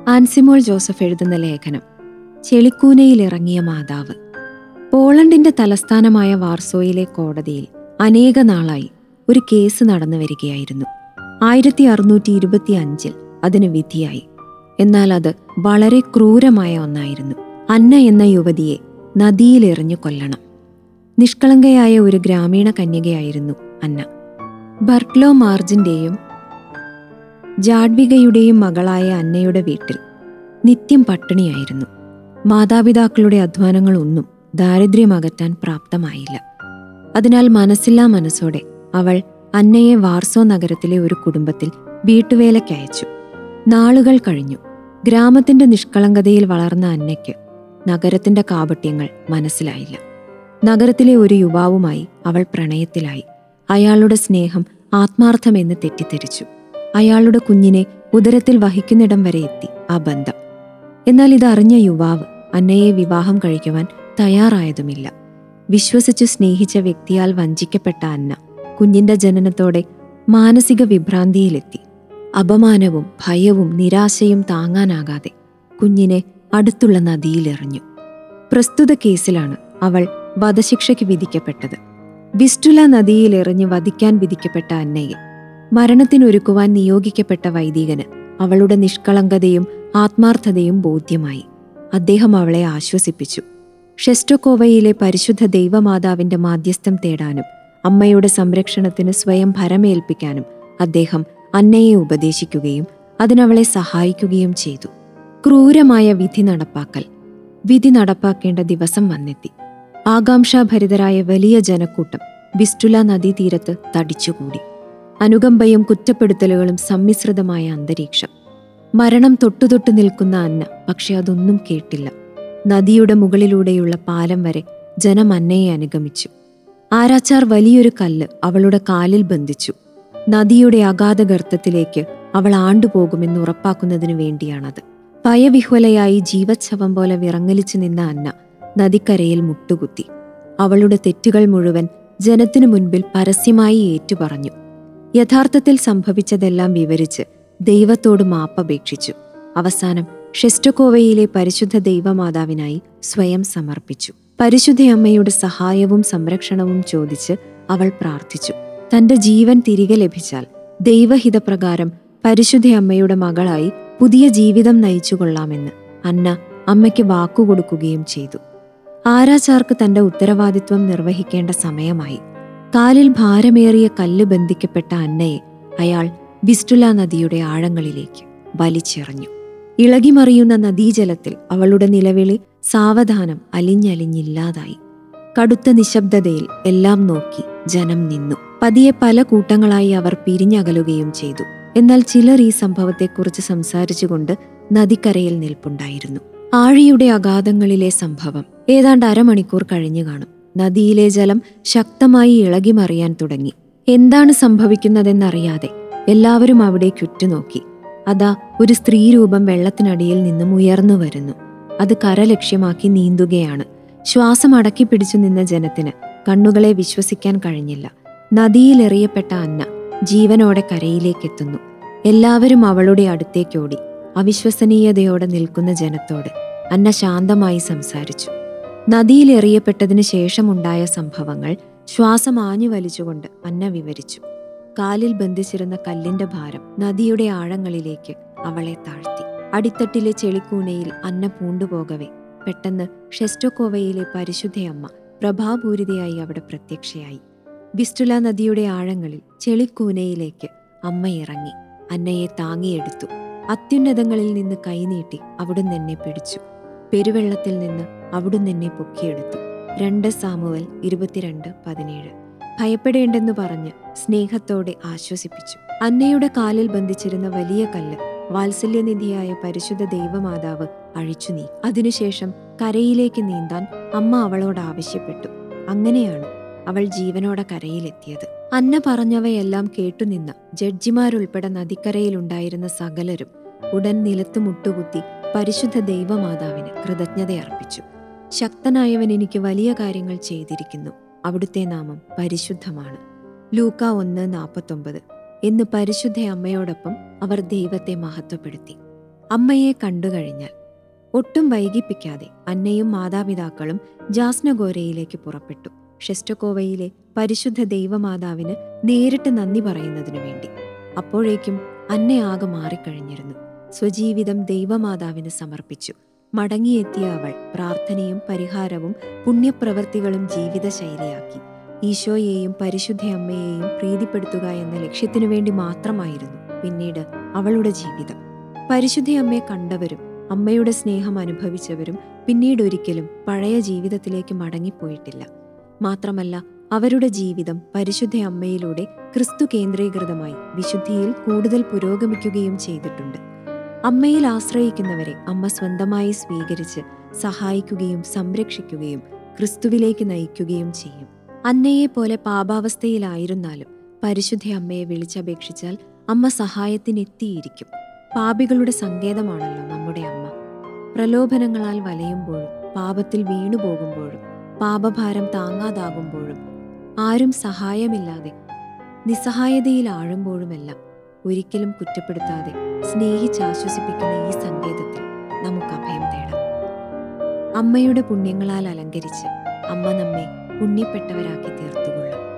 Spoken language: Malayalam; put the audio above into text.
ആൻസിമോൾ ജോസഫ് എഴുതുന്ന ലേഖനം ചെളിക്കൂനയിലിറങ്ങിയ മാതാവ് പോളണ്ടിന്റെ തലസ്ഥാനമായ വാർസോയിലെ കോടതിയിൽ അനേക നാളായി ഒരു കേസ് നടന്നു വരികയായിരുന്നു ആയിരത്തി അറുന്നൂറ്റി ഇരുപത്തി അഞ്ചിൽ അതിന് വിധിയായി എന്നാൽ അത് വളരെ ക്രൂരമായ ഒന്നായിരുന്നു അന്ന എന്ന യുവതിയെ നദിയിലെറിഞ്ഞു കൊല്ലണം നിഷ്കളങ്കയായ ഒരു ഗ്രാമീണ കന്യകയായിരുന്നു അന്ന ബർക്ലോ മാർജിന്റെയും ജാഡ്വികയുടെയും മകളായ അന്നയുടെ വീട്ടിൽ നിത്യം പട്ടിണിയായിരുന്നു മാതാപിതാക്കളുടെ അധ്വാനങ്ങളൊന്നും ദാരിദ്ര്യമകറ്റാൻ പ്രാപ്തമായില്ല അതിനാൽ മനസ്സില്ലാ മനസ്സോടെ അവൾ അന്നയെ വാർസോ നഗരത്തിലെ ഒരു കുടുംബത്തിൽ വീട്ടുവേലക്കയച്ചു നാളുകൾ കഴിഞ്ഞു ഗ്രാമത്തിന്റെ നിഷ്കളങ്കതയിൽ വളർന്ന അന്നയ്ക്ക് നഗരത്തിന്റെ കാപട്യങ്ങൾ മനസ്സിലായില്ല നഗരത്തിലെ ഒരു യുവാവുമായി അവൾ പ്രണയത്തിലായി അയാളുടെ സ്നേഹം ആത്മാർത്ഥമെന്ന് തെറ്റിദ്ധരിച്ചു അയാളുടെ കുഞ്ഞിനെ ഉദരത്തിൽ വഹിക്കുന്നിടം വരെ എത്തി ആ ബന്ധം എന്നാൽ ഇതറിഞ്ഞ യുവാവ് അന്നയെ വിവാഹം കഴിക്കുവാൻ തയ്യാറായതുമില്ല വിശ്വസിച്ചു സ്നേഹിച്ച വ്യക്തിയാൽ വഞ്ചിക്കപ്പെട്ട അന്ന കുഞ്ഞിന്റെ ജനനത്തോടെ മാനസിക വിഭ്രാന്തിയിലെത്തി അപമാനവും ഭയവും നിരാശയും താങ്ങാനാകാതെ കുഞ്ഞിനെ അടുത്തുള്ള നദിയിലെറിഞ്ഞു പ്രസ്തുത കേസിലാണ് അവൾ വധശിക്ഷയ്ക്ക് വിധിക്കപ്പെട്ടത് വിസ്റ്റുല നദിയിലെറിഞ്ഞ് വധിക്കാൻ വിധിക്കപ്പെട്ട അന്നയെ മരണത്തിനൊരുക്കുവാൻ നിയോഗിക്കപ്പെട്ട വൈദികന് അവളുടെ നിഷ്കളങ്കതയും ആത്മാർത്ഥതയും ബോധ്യമായി അദ്ദേഹം അവളെ ആശ്വസിപ്പിച്ചു ഷെസ്റ്റോക്കോവയിലെ പരിശുദ്ധ ദൈവമാതാവിന്റെ മാധ്യസ്ഥം തേടാനും അമ്മയുടെ സംരക്ഷണത്തിന് സ്വയം ഭരമേൽപ്പിക്കാനും അദ്ദേഹം അന്നയെ ഉപദേശിക്കുകയും അതിനവളെ സഹായിക്കുകയും ചെയ്തു ക്രൂരമായ വിധി നടപ്പാക്കൽ വിധി നടപ്പാക്കേണ്ട ദിവസം വന്നെത്തി ആകാംക്ഷാഭരിതരായ വലിയ ജനക്കൂട്ടം വിസ്റ്റുല നദീതീരത്ത് തടിച്ചുകൂടി അനുകമ്പയും കുറ്റപ്പെടുത്തലുകളും സമ്മിശ്രിതമായ അന്തരീക്ഷം മരണം തൊട്ടുതൊട്ടു നിൽക്കുന്ന അന്ന പക്ഷെ അതൊന്നും കേട്ടില്ല നദിയുടെ മുകളിലൂടെയുള്ള പാലം വരെ ജനം അന്നയെ അനുഗമിച്ചു ആരാച്ചാർ വലിയൊരു കല്ല് അവളുടെ കാലിൽ ബന്ധിച്ചു നദിയുടെ അഗാധ ഗർത്തത്തിലേക്ക് അവൾ ആണ്ടുപോകുമെന്ന് ഉറപ്പാക്കുന്നതിനു വേണ്ടിയാണത് ഭയവിഹ്വലയായി ജീവച്ഛവം പോലെ വിറങ്ങലിച്ചു നിന്ന അന്ന നദിക്കരയിൽ മുട്ടുകുത്തി അവളുടെ തെറ്റുകൾ മുഴുവൻ ജനത്തിനു മുൻപിൽ പരസ്യമായി ഏറ്റുപറഞ്ഞു യഥാർത്ഥത്തിൽ സംഭവിച്ചതെല്ലാം വിവരിച്ച് ദൈവത്തോട് മാപ്പപേക്ഷിച്ചു അവസാനം ഷെസ്റ്റോക്കോവയിലെ പരിശുദ്ധ ദൈവമാതാവിനായി സ്വയം സമർപ്പിച്ചു പരിശുദ്ധയമ്മയുടെ സഹായവും സംരക്ഷണവും ചോദിച്ച് അവൾ പ്രാർത്ഥിച്ചു തന്റെ ജീവൻ തിരികെ ലഭിച്ചാൽ ദൈവഹിതപ്രകാരം പരിശുദ്ധയമ്മയുടെ മകളായി പുതിയ ജീവിതം നയിച്ചുകൊള്ളാമെന്ന് അന്ന അമ്മയ്ക്ക് വാക്കുകൊടുക്കുകയും ചെയ്തു ആരാച്ചാർക്ക് തന്റെ ഉത്തരവാദിത്വം നിർവഹിക്കേണ്ട സമയമായി കാലിൽ ഭാരമേറിയ കല്ല് ബന്ധിക്കപ്പെട്ട അന്നയെ അയാൾ വിസ്റ്റുല നദിയുടെ ആഴങ്ങളിലേക്ക് വലിച്ചെറിഞ്ഞു ഇളകിമറിയുന്ന നദീജലത്തിൽ അവളുടെ നിലവിളി സാവധാനം അലിഞ്ഞലിഞ്ഞില്ലാതായി കടുത്ത നിശബ്ദതയിൽ എല്ലാം നോക്കി ജനം നിന്നു പതിയെ പല കൂട്ടങ്ങളായി അവർ പിരിഞ്ഞകലുകയും ചെയ്തു എന്നാൽ ചിലർ ഈ സംഭവത്തെക്കുറിച്ച് സംസാരിച്ചുകൊണ്ട് നദിക്കരയിൽ നിൽപ്പുണ്ടായിരുന്നു ആഴിയുടെ അഗാധങ്ങളിലെ സംഭവം ഏതാണ്ട് അരമണിക്കൂർ കഴിഞ്ഞു കാണും നദിയിലെ ജലം ശക്തമായി ഇളകിമറിയാൻ തുടങ്ങി എന്താണ് സംഭവിക്കുന്നതെന്നറിയാതെ എല്ലാവരും അവിടേക്ക് ഉറ്റുനോക്കി അതാ ഒരു സ്ത്രീരൂപം വെള്ളത്തിനടിയിൽ നിന്നും ഉയർന്നു വരുന്നു അത് കര ലക്ഷ്യമാക്കി നീന്തുകയാണ് ശ്വാസം അടക്കി പിടിച്ചു നിന്ന ജനത്തിന് കണ്ണുകളെ വിശ്വസിക്കാൻ കഴിഞ്ഞില്ല നദിയിലെറിയപ്പെട്ട അന്ന ജീവനോടെ കരയിലേക്കെത്തുന്നു എല്ലാവരും അവളുടെ അടുത്തേക്കോടി അവിശ്വസനീയതയോടെ നിൽക്കുന്ന ജനത്തോട് അന്ന ശാന്തമായി സംസാരിച്ചു നദിയിലെറിയപ്പെട്ടതിന് ശേഷമുണ്ടായ സംഭവങ്ങൾ ശ്വാസം ആഞ്ഞു വലിച്ചുകൊണ്ട് അന്ന വിവരിച്ചു കാലിൽ ബന്ധിച്ചിരുന്ന കല്ലിന്റെ ഭാരം നദിയുടെ ആഴങ്ങളിലേക്ക് അവളെ താഴ്ത്തി അടിത്തട്ടിലെ ചെളിക്കൂനയിൽ അന്ന പൂണ്ടുപോകവെ പെട്ടെന്ന് ഷെസ്റ്റോക്കോവയിലെ പരിശുദ്ധയമ്മ പ്രഭാപൂരിതയായി അവിടെ പ്രത്യക്ഷയായി വിസ്റ്റുല നദിയുടെ ആഴങ്ങളിൽ ചെളിക്കൂനയിലേക്ക് അമ്മ ഇറങ്ങി അന്നയെ താങ്ങിയെടുത്തു അത്യുന്നതങ്ങളിൽ നിന്ന് കൈനീട്ടി അവിടുന്ന് എന്നെ പിടിച്ചു പെരുവെള്ളത്തിൽ നിന്ന് അവിടുന്ന് എന്നെ പൊക്കിയെടുത്തു രണ്ട് സാമുവൽ ഇരുപത്തിരണ്ട് പതിനേഴ് ഭയപ്പെടേണ്ടെന്ന് പറഞ്ഞ് സ്നേഹത്തോടെ ആശ്വസിപ്പിച്ചു അന്നയുടെ കാലിൽ ബന്ധിച്ചിരുന്ന വലിയ കല്ല് വാത്സല്യനിധിയായ പരിശുദ്ധ ദൈവമാതാവ് അഴിച്ചു നീ അതിനുശേഷം കരയിലേക്ക് നീന്താൻ അമ്മ അവളോട് ആവശ്യപ്പെട്ടു അങ്ങനെയാണ് അവൾ ജീവനോടെ കരയിലെത്തിയത് അന്ന പറഞ്ഞവയെല്ലാം കേട്ടുനിന്ന ജഡ്ജിമാരുൾപ്പെടെ നദിക്കരയിലുണ്ടായിരുന്ന സകലരും ഉടൻ നിലത്ത് മുട്ടുകുത്തി പരിശുദ്ധ ദൈവമാതാവിന് കൃതജ്ഞതയർപ്പിച്ചു ശക്തനായവൻ എനിക്ക് വലിയ കാര്യങ്ങൾ ചെയ്തിരിക്കുന്നു അവിടുത്തെ നാമം പരിശുദ്ധമാണ് ലൂക്ക ഒന്ന് നാൽപ്പത്തൊമ്പത് എന്ന് പരിശുദ്ധ അമ്മയോടൊപ്പം അവർ ദൈവത്തെ മഹത്വപ്പെടുത്തി അമ്മയെ കണ്ടുകഴിഞ്ഞാൽ ഒട്ടും വൈകിപ്പിക്കാതെ അന്നയും മാതാപിതാക്കളും ജാസ്നഗോരയിലേക്ക് പുറപ്പെട്ടു ഷെസ്റ്റോക്കോവയിലെ പരിശുദ്ധ ദൈവമാതാവിന് നേരിട്ട് നന്ദി പറയുന്നതിനു വേണ്ടി അപ്പോഴേക്കും അന്നയാകെ മാറിക്കഴിഞ്ഞിരുന്നു സ്വജീവിതം ദൈവമാതാവിന് സമർപ്പിച്ചു മടങ്ങിയെത്തിയ അവൾ പ്രാർത്ഥനയും പരിഹാരവും പുണ്യപ്രവൃത്തികളും ജീവിതശൈലിയാക്കി ഈശോയെയും പരിശുദ്ധ അമ്മയെയും പ്രീതിപ്പെടുത്തുക എന്ന ലക്ഷ്യത്തിനു വേണ്ടി മാത്രമായിരുന്നു പിന്നീട് അവളുടെ ജീവിതം പരിശുദ്ധ അമ്മയെ കണ്ടവരും അമ്മയുടെ സ്നേഹം അനുഭവിച്ചവരും പിന്നീട് ഒരിക്കലും പഴയ ജീവിതത്തിലേക്ക് മടങ്ങിപ്പോയിട്ടില്ല മാത്രമല്ല അവരുടെ ജീവിതം പരിശുദ്ധ അമ്മയിലൂടെ ക്രിസ്തു കേന്ദ്രീകൃതമായി വിശുദ്ധിയിൽ കൂടുതൽ പുരോഗമിക്കുകയും ചെയ്തിട്ടുണ്ട് അമ്മയിൽ ആശ്രയിക്കുന്നവരെ അമ്മ സ്വന്തമായി സ്വീകരിച്ച് സഹായിക്കുകയും സംരക്ഷിക്കുകയും ക്രിസ്തുവിലേക്ക് നയിക്കുകയും ചെയ്യും അന്നയെ പോലെ പാപാവസ്ഥയിലായിരുന്നാലും പരിശുദ്ധ അമ്മയെ വിളിച്ചപേക്ഷിച്ചാൽ അമ്മ സഹായത്തിനെത്തിയിരിക്കും പാപികളുടെ സങ്കേതമാണല്ലോ നമ്മുടെ അമ്മ പ്രലോഭനങ്ങളാൽ വലയുമ്പോഴും പാപത്തിൽ വീണുപോകുമ്പോഴും പാപഭാരം താങ്ങാതാകുമ്പോഴും ആരും സഹായമില്ലാതെ നിസ്സഹായതയിൽ ആഴുമ്പോഴുമെല്ലാം ഒരിക്കലും കുറ്റപ്പെടുത്താതെ സ്നേഹിച്ചാശ്വസിപ്പിക്കുന്ന ഈ സങ്കേതത്തിൽ നമുക്ക് അഭയം തേടാം അമ്മയുടെ പുണ്യങ്ങളാൽ അലങ്കരിച്ച് അമ്മ നമ്മെ പുണ്യപ്പെട്ടവരാക്കി തീർത്തുകൊള്ളും